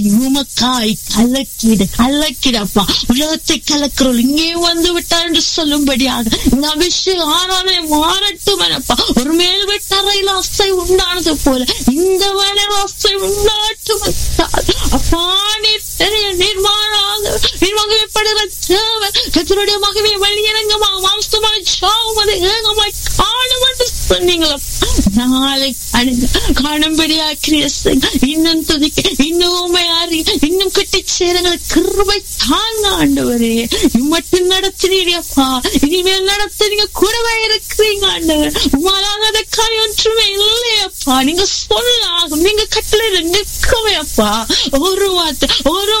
உமக்காய் கலக்கிடு கலக்கிடப்பா உலகத்தை கலக்கிறோம் இங்கே வந்து விட்டார் என்று சொல்லும்படியாக இந்த அபிஷேகம் ஆராதனை மாறட்டும் எனப்பா ஒரு மேல் விட்டறையில் அசை உண்டானது போல இந்த வேலையில் அசை உண்டாட்டும் அப்பா நீர் தெரிய நிர்மாணாக நிர்வாகப்படுகிற தேவன் கத்தருடைய மகவே வெளியிறங்கமாக மாம்சமாய் சாவும் அது ஏகமாய் காணும் என்று சொன்னீங்களா நாளை காணும்படியா கிரியஸ் இன்னும் துதிக்க இன்னும் உண்மை அறி இன்னும் கட்டி சேருங்கள் கிருபை தாங்க ஆண்டவரே மட்டும் நடத்தினீங்கப்பா இனிமேல் நடத்துறீங்க கூடவே இருக்கிறீங்க ஆண்டவர் உமாலாகாத காரியம் ஒன்றுமே இல்லையப்பா நீங்க சொல்லாகும் நீங்க கட்டளை நிற்கவே அப்பா ஒரு வார்த்தை ஒரு